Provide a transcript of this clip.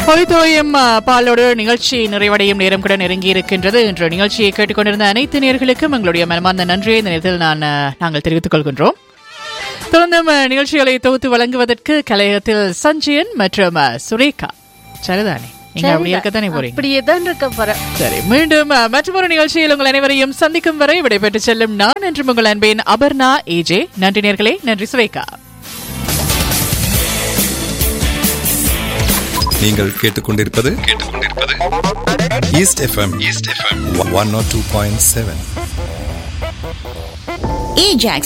பொய்தோயம் பாலோடு நிகழ்ச்சி நிறைவடையும் நேரம் கூட நெருங்கி இருக்கின்றது இன்று நிகழ்ச்சியை கேட்டுக்கொண்டிருந்த அனைத்து நேர்களுக்கும் எங்களுடைய மனமார்ந்த நன்றியை இந்த நேரத்தில் நான் அஹ், நாங்கள் தெரிவித்துக் கொள்கின்றோம் தொடர்ந்தும் அஹ், நிகழ்ச்சிகளை தொகுத்து வழங்குவதற்கு கலையகத்தில் சஞ்சயன் மற்றும் அஹ், சுரேகா சரிதானே நீங்க அப்படி இருக்கத்தானே போறீங்க அப்படியே தான் இருக்க போறேன் சரி மீண்டும் அஹ், மற்றொரு நிகழ்ச்சியில் உங்கள் அனைவரையும் சந்திக்கும் வரை விடைபெற்று செல்லும் நான் என்று உங்கள் அன்பேன் அபர்ணா ஏஜே நன்றி நேர்களே நன்றி சுரேகா நீங்கள் கேட்டுக்கொண்டிருப்பது கேட்டுக்கொண்டிருப்பது East FM East FM one nought two point seven Ajax